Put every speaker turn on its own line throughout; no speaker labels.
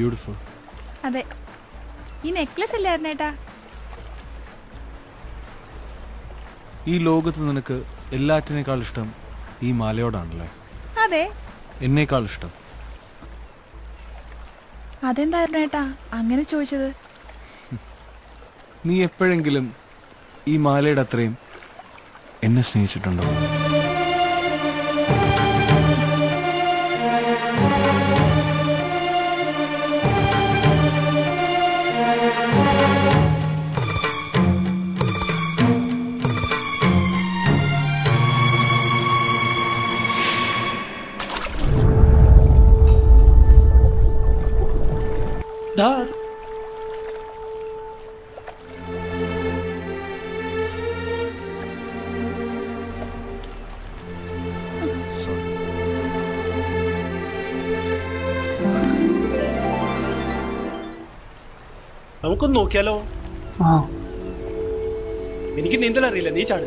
Beautiful
അതെ ഈ necklace അല്ലേ അരുണേട്ടാ
ഈ ലോകത്ത് നിനക്ക് എല്ലാറ്റിനേക്കാൾ ഇഷ്ടം ഈ മാലയോടാണല്ലേ
അതെ
എന്നേക്കാൾ ഇഷ്ടം
അതെന്താ അരുണേട്ടാ അങ്ങനെ ചോദിച്ചത്
നീ എപ്പോഴെങ്കിലും ഈ മാലയുടെ അത്രയും എന്നെ സ്നേഹിച്ചിട്ടുണ്ടോ
ഡാ നമുക്കൊന്ന് നോക്കിയാലോ
ആ
എനിക്ക് നീന്തൽ അറിയില്ല നീ ചാട്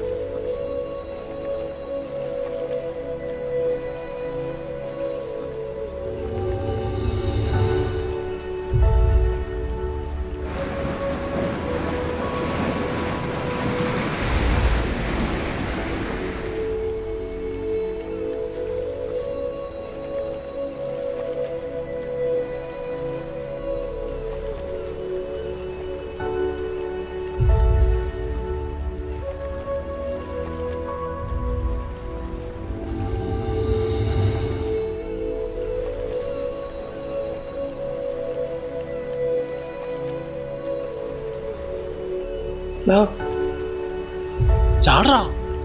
ഡാ
ചാടാ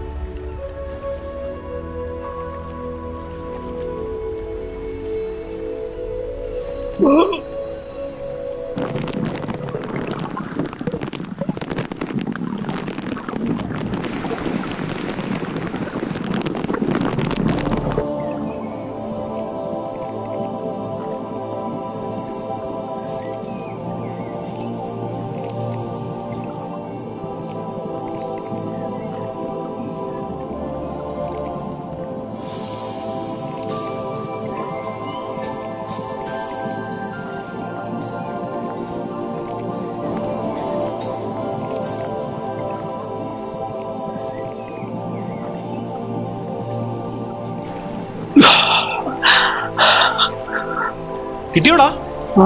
കിട്ടിയോടാ
ആ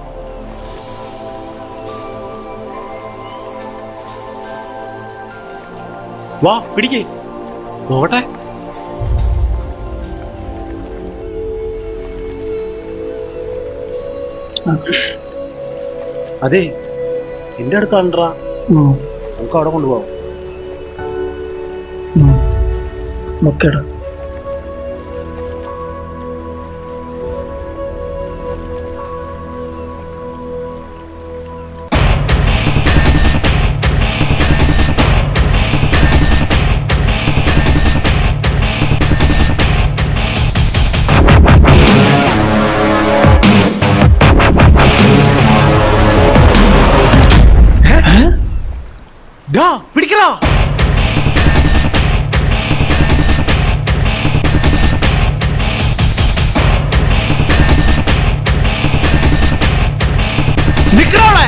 വാ പിടിക്കേ നോക്കട്ടെ അതെ എന്റെ അടുത്താണ്ടാ
ഉം,
നമുക്ക് അവിടെ കൊണ്ടുപോവാം
ഉം. ഓക്കേടാ
ഡാ പിടിക്കടാ നിക്കണോളെ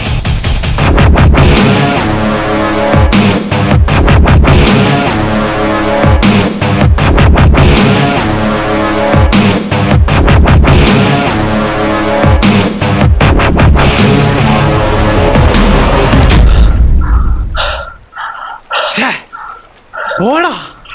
ഛേ, പോടാ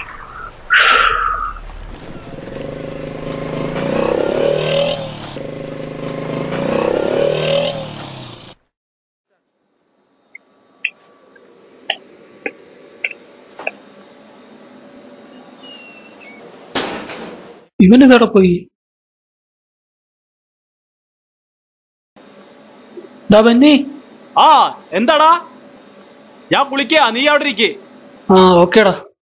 ഇവൻ ഇതവിടെ പോയി ഡാ ബന്നി
ആ എന്താടാ ഞാൻ കുളിക്കാ നീ അവിടെ ഇരിക്കേ
ആ ഓക്കേടാ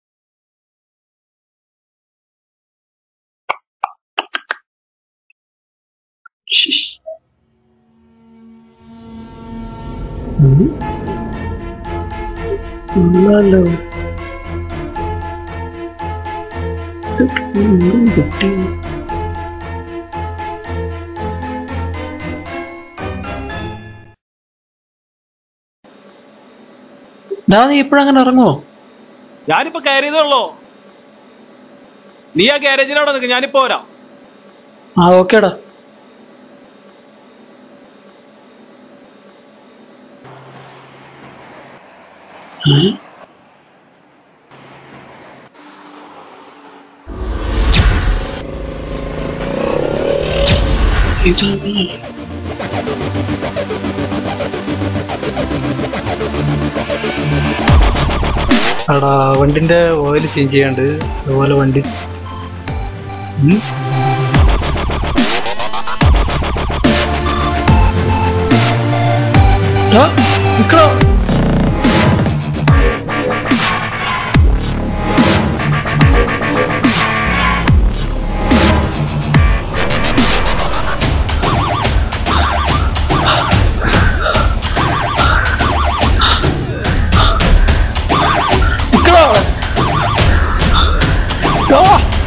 കൊള്ളാലോ ഇത് വീണ്ടും കിട്ടി ഡാ നീ ഇപ്പോഴങ്ങനെ ഇറങ്ങുമോ
ഞാനിപ്പോ കയറിയതുള്ളൂ നീ ആ ഗ്യാരേജിനവിടെ നിൽക്ക് ഞാനിപ്പോ വരാം
ആ ഓക്കേടാ ഏ? ഇതാണ് എടാ വണ്ടിന്റെ ഓയിൽ ചേഞ്ച് ചെയ്യാണ്ട് അതുപോലെ വണ്ടി ഉം. ടാ, നിക്കടാ. നിക്കടാ അവിടെ. ടാ.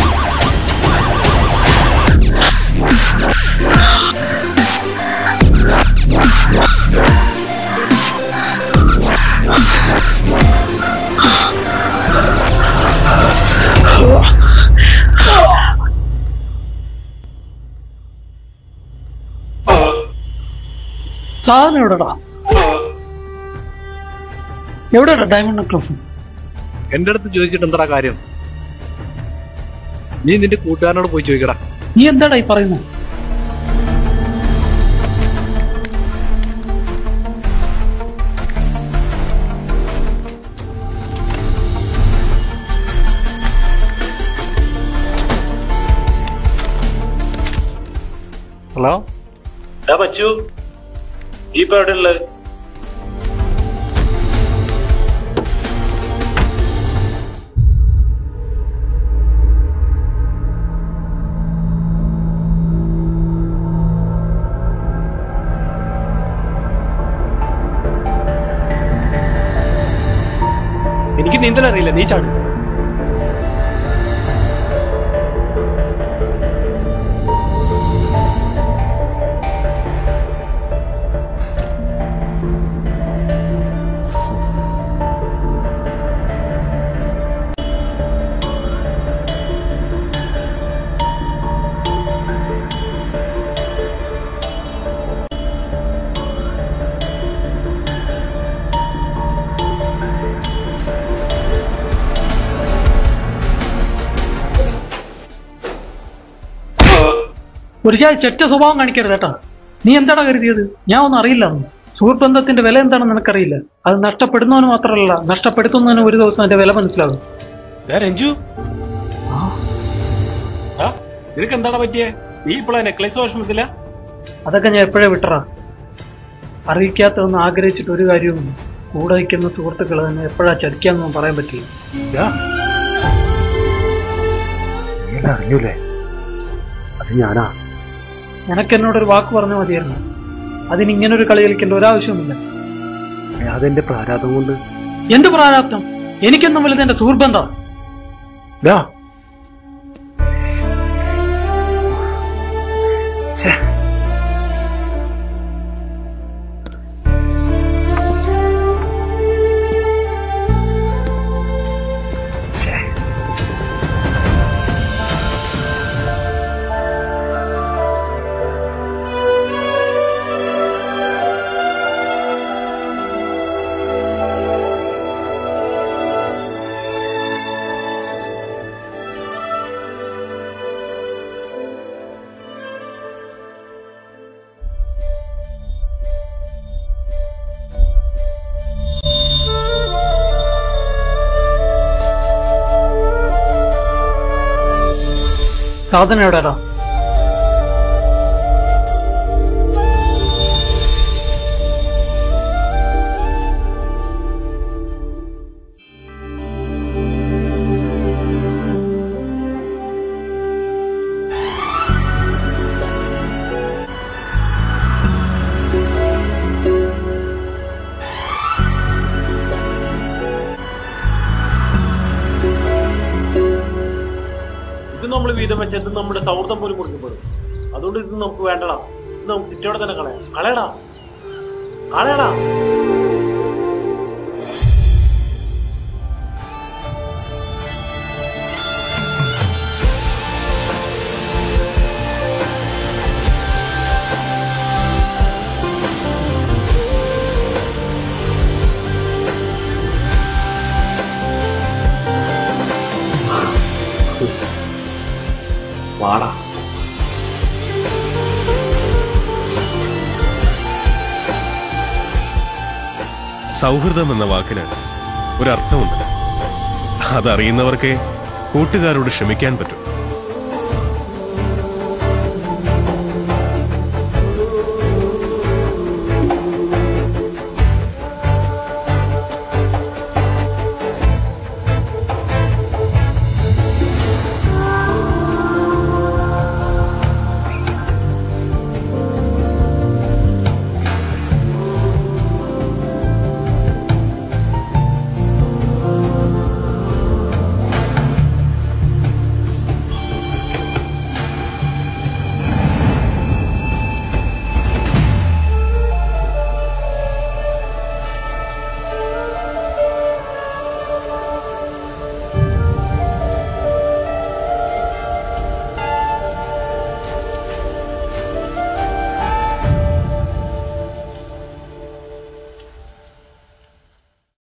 സാധനം എവിടെടാ എവിടെടാ ഡയമണ്ട് നെക്ലസ്
എന്റെ അടുത്ത് ചോദിച്ചിട്ട് എന്താ കാര്യം നീ നിന്റെ കൂട്ടുകാരനോട് പോയി ചോദിക്കടാ
നീ എന്താടാ ഈ പറയുന്നത്
ഹലോ
പച്ചു ഈ ഇപ്പൊ എവിടെ ഉള്ളത്
എനിക്ക് നീന്തൽ അറിയില്ല നീ ചാട്
ഒരിക്കൽ ചെറ്റ സ്വഭാവം കാണിക്കരുത് കേട്ടോ നീ എന്താടാ കരുതിയത് ഞാൻ ഒന്നും അറിയില്ല അന്ന്. സുഹൃത്ത് ബന്ധത്തിന്റെ വില എന്താണെന്ന് നിനക്കറിയില്ല അത് നഷ്ടപ്പെടുന്നവന് മാത്രമല്ല നഷ്ടപ്പെടുത്തുന്നതിന് ഒരു ദിവസം അതിന്റെ വില മനസ്സിലാകും
രഞ്ജു ആ, നിനക്ക് എന്താണ് പറ്റിയേ നീ ഇപ്പോഴാ നെക്ലേസ് വിഷമത്തില്ല
അതൊക്കെ ഞാൻ എപ്പോഴേ വിട്ടറാ അറിയിക്കാത്തതൊന്നും ആഗ്രഹിച്ചിട്ട് ഒരു കാര്യവുമില്ല കൂടെ നിൽക്കുന്ന സുഹൃത്തുക്കൾ തന്നെ എപ്പോഴാ ചതിക്കാന്നൊന്നും പറയാൻ പറ്റില്ല
അറിഞ്ഞൂലേ അത് ഞാനാ
നിനക്ക് എന്നോട് ഒരു വാക്ക് പറഞ്ഞാൽ മതിയായിരുന്നു അതിന് ഇങ്ങനൊരു കളി കളിക്കേണ്ട ഒരാവശ്യവുമില്ല
അതെന്റെ പ്രാരാധം കൊണ്ട്
എന്ത് പ്രാരാബ്ദം എനിക്കെന്നും വലുത് എന്റെ സുഹൃബന്ധം
ഡാ
സാധനം എവിടെടാ
ഇത് നമ്മൾ വീതം വെച്ചത് നമ്മുടെ സൗഹൃദം പോലും മുറിക്കപ്പെടും അതുകൊണ്ട് ഇത് നമുക്ക് വേണ്ടടാ ഇത് നമുക്ക് ചുറ്റോടെ തന്നെ കളയാം കളയടാ കളയടാ വാടാ
സൗഹൃദം എന്ന വാക്കിന് ഒരർത്ഥമുണ്ട് അതറിയുന്നവർക്കേ കൂട്ടുകാരോട് ക്ഷമിക്കാൻ പറ്റും